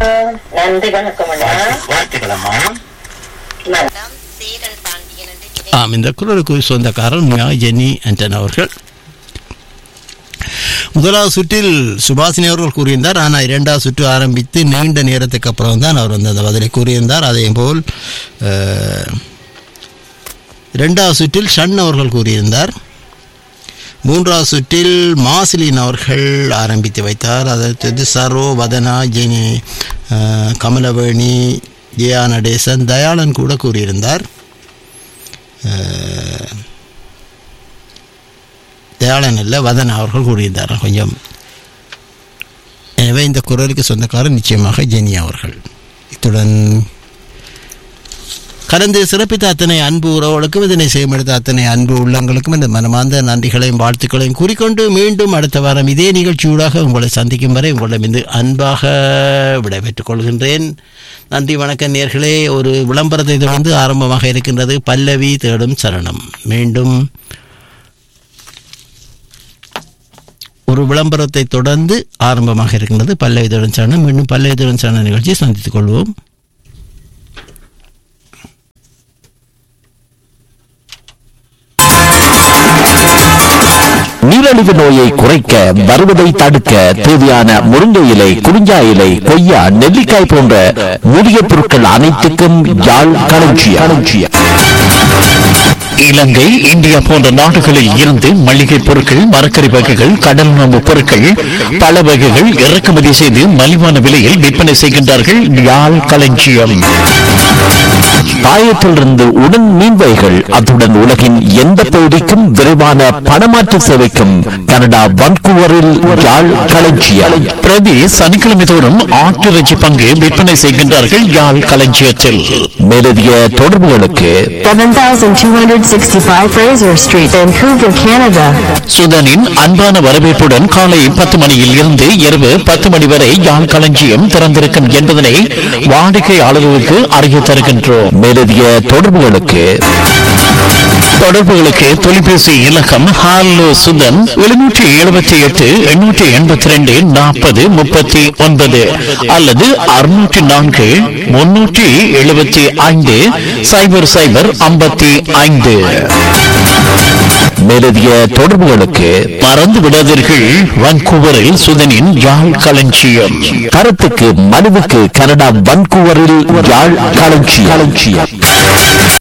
நன்றி வணக்கம் அண்ணா வாழ்த்துக்களம்மா மனம் சீரல் பாண்டியன் என்று நினை- ஆம் இந்த குரலுக்கு சொந்தக்காரர் மியா ஜெனி ஆண்டன் அவர்கள் முதலாவது சுற்றில் சுபாசினி அவர்கள் கூறியிருந்தார் ஆனால் இரண்டாவது சுற்று ஆரம்பித்து நீண்ட நேரத்துக்கு அப்புறம் தான் அவர் வந்து அந்த பதிலை கூறியிருந்தார் அதே போல் அஹ், இரண்டாவது சுற்றில் ஷன் அவர்கள் கூறியிருந்தார் மூன்றாவது சுற்றில் மாசிலின் அவர்கள் ஆரம்பித்து வைத்தார் அதற்கு சரோ வதனா ஜெனி அஹ், கமலவேணி ஜெயா நடேசன் தயாளன் கூட கூறியிருந்தார் அஹ், தயாளன் இல்லை வதன் அவர்கள் கூறியிருந்தார் கொஞ்சம் எனவே இந்த குரலுக்கு சொந்தக்காரர் நிச்சயமாக ஜெனி அவர்கள் இத்துடன் கடந்து சிறப்பித்த அத்தனை அன்பு உறவுகளுக்கும் இதனை செய்யமெடுத்த அத்தனை அன்பு உள்ளங்களுக்கும் இந்த மனமார்ந்த நன்றிகளையும் வாழ்த்துக்களையும் கூறிக்கொண்டு மீண்டும் அடுத்த வாரம் இதே நிகழ்ச்சியூடாக உங்களை சந்திக்கும் வரை உங்களிடமிருந்து அன்பாக விடைபெற்றுக் கொள்கின்றேன் நன்றி வணக்கம் நேர்களே ஒரு விளம்பரத்தை தொடர்ந்து ஆரம்பமாக இருக்கின்றது பல்லவி தேடும் சரணம் மீண்டும் ஒரு விளம்பரத்தை தொடர்ந்து ஆரம்பமாக இருக்கின்றது பல்லவி தேடும் சரணம் மீண்டும் பல்லவி தேடும் சரண நிகழ்ச்சியை சந்தித்துக் கொள்வோம் நீரிழிவு நோயை குறைக்க வருவதை தடுக்க தேவையான முருங்கை இலை குறிஞ்சா இலை கொய்யா நெல்லிக்காய் போன்ற மூலிகை பொருட்கள் அனைத்துக்கும் யாழ் களஞ்சியம் இலங்கை இந்தியா போன்ற நாடுகளில் இருந்து மளிகை பொருட்கள் மரக்கறி வகைகள் கடல் உணவு பொருட்கள் பல வகைகள் இறக்குமதி செய்து மலிவான விலையில் விற்பனை செய்கின்றார்கள் யாழ் களஞ்சியம் பாயத்திலிருந்து உடன் மீன் வகைகள் அத்துடன் உலகின் எந்த பகுதிக்கும் விரைவான பணமாற்று சேவைக்கும் கனடா வன்கூவரில் யாழ் களஞ்சியம் பிரதி சனிக்கிழமை தோறும் ஆட்டிறைச்சி பங்கு விற்பனை செய்கின்றார்கள் யாழ் களஞ்சியத்தில் மேலதிக தொடர்புகளுக்கு 7265 Fraser Street, Vancouver, Canada. சுதனின் அன்பான வரவேற்புடன் காலை பத்து மணியில் இருந்து இரவு பத்து மணி வரை யாழ் களஞ்சியம் திறந்திருக்கும் என்பதனை வாடிக்கையாளர்களுக்கு அறிய தருகின்றோம் மேலதிக தொடர்புகளுக்கு தொடர்புகளுக்கு தொலைபேசி இலக்கம் ஹாலோ சுதன் எழுநூற்றி எழுபத்தி எட்டு எண்ணூற்றி எண்பத்தி ரெண்டு நாற்பது முப்பத்தி ஒன்பது அல்லது அறுநூற்றி நான்கு முன்னூற்றி எழுபத்தி ஐந்து சைபர் சைபர் ஐம்பத்தி ஐந்து மேலதிக தொடர்புகளுக்கு மறந்து விடாதீர்கள் வான்கூவரில் சுதனின் யாழ் களஞ்சியம் கருத்துக்கு மனுவுக்கு கனடா வான்கூவரில் யாழ் களஞ்சியம்